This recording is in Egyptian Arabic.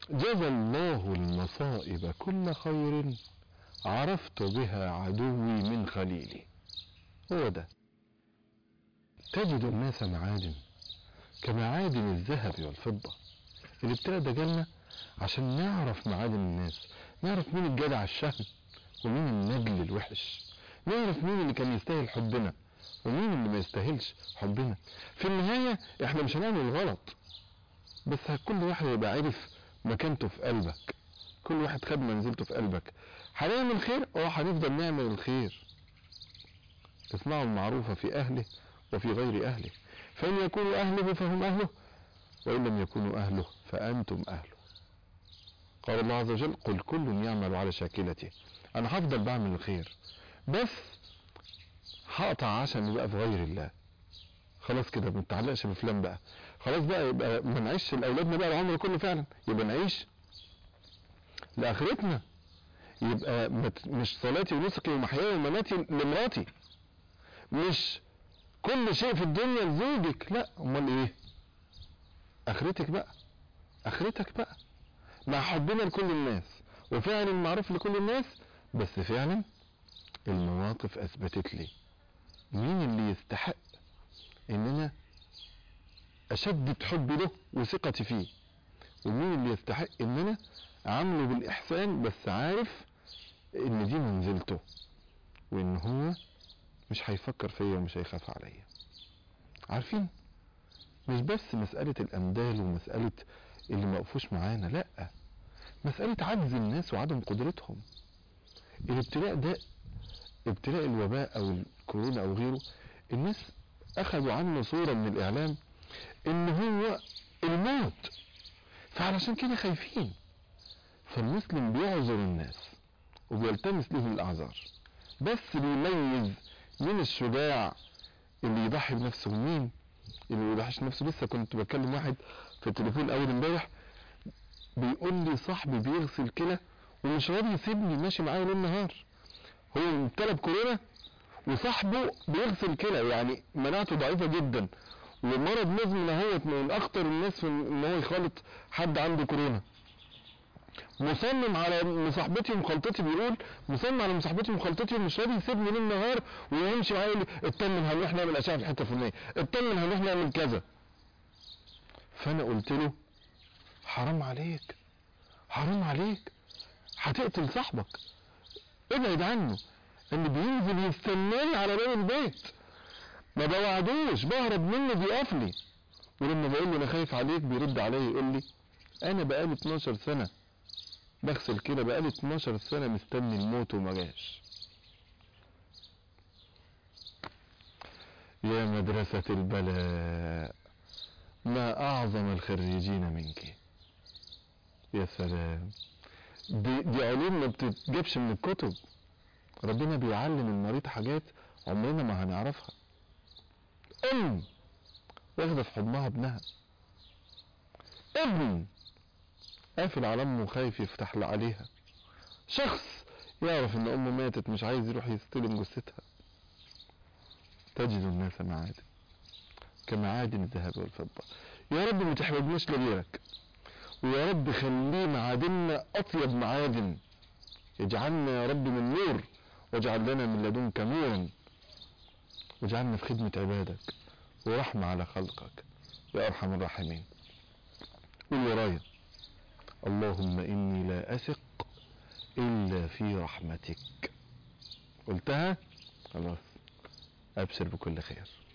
جزى الله المصائب كل خير عرفت بها عدوي من خليلي هو ده تجد الناس معادن كمعادن الذهب والفضة الابتلاء ده جالنا عشان نعرف معادن الناس نعرف مين الجدع الشهم ومين النجل الوحش نعرف مين اللي كان يستاهل حبنا ومين اللي ما يستاهلش حبنا في النهاية احنا مش هنعمل الغلط بس كل واحد يبقى عارف مكانته في قلبك كل واحد خد منزلته في قلبك هنعمل خير اه هنفضل نعمل الخير اصنعوا المعروف في اهله وفي غير اهله فان يكونوا اهله فهم اهله وان لم يكونوا اهله فانتم اهله قال الله عز وجل قل كل يعمل على شاكلته انا هفضل بعمل الخير بس هقطع عشان يبقى في غير الله خلاص كده ما نتعلقش بفلان بقى خلاص بقى يبقى ما نعيش لاولادنا بقى العمر كله فعلا يبقى نعيش لاخرتنا يبقى مت- مش صلاتي ونسكي ومحياي ومماتي لمراتي مش كل شيء في الدنيا لزوجك لا امال ايه اخرتك بقى اخرتك بقى مع حبنا لكل الناس وفعل المعروف لكل الناس بس فعلا المواقف اثبتت لي مين اللي يستحق ان انا اشدد حبي له وثقتي فيه ومين اللي يستحق ان انا اعامله بالاحسان بس عارف ان دي منزلته وان هو مش هيفكر فيا ومش هيخاف عليا عارفين مش بس مسألة الأمدال ومسألة اللي ما وقفوش معانا لا مسألة عجز الناس وعدم قدرتهم الابتلاء ده ابتلاء الوباء أو الكورونا أو غيره الناس أخذوا عنه صورة من الإعلام إن هو الموت فعلشان كده خايفين فالمسلم بيعذر الناس وبيلتمس لهم الأعذار بس بيميز مين الشجاع اللي يضحي بنفسه ومين اللي ما يضحيش بنفسه لسه كنت بكلم واحد في التليفون اول امبارح بيقول لي صاحبي بيغسل كلى ومش راضي يسيبني ماشي معايا ليل نهار هو مبتلى بكورونا وصاحبه بيغسل كلى يعني مناعته ضعيفه جدا ومرض مزمن اهوت من اخطر الناس في ان هو يخالط حد عنده كورونا مصمم على مصاحبتي ومخالطتي بيقول مصمم على مصاحبتي ومخالطتي ومش راضي يسيبني ليل نهار ويمشي معايا يقول لي اطمن هنروح نعمل اشعه في الحته الفلانيه اطمن هنروح نعمل كذا فانا قلت له حرام عليك حرام عليك هتقتل صاحبك ابعد عنه اللي بينزل يستناني على باب البيت ما بوعدوش بهرب منه بيقف لي ولما بقول له انا خايف عليك بيرد عليا يقول لي انا بقالي 12 سنه بغسل كده بقالي 12 سنه مستني الموت وما جاش يا مدرسة البلاء ما أعظم الخريجين منك يا سلام دي, دي علوم ما بتتجيبش من الكتب ربنا بيعلم المريض حاجات عمرنا ما هنعرفها ام واخده في حضنها ابنها ابن قافل على امه خايف يفتح له عليها شخص يعرف ان امه ماتت مش عايز يروح يستلم جثتها تجد الناس معادن كمعادن الذهب والفضة يا رب ما تحرجناش لغيرك ويا رب خليه معادننا اطيب معادن اجعلنا يا رب من نور واجعل لنا من لدنك نورا واجعلنا في خدمة عبادك ورحمة على خلقك يا أرحم الراحمين قول ورايا اللهم إني لا أثق إلا في رحمتك قلتها خلاص أبشر بكل خير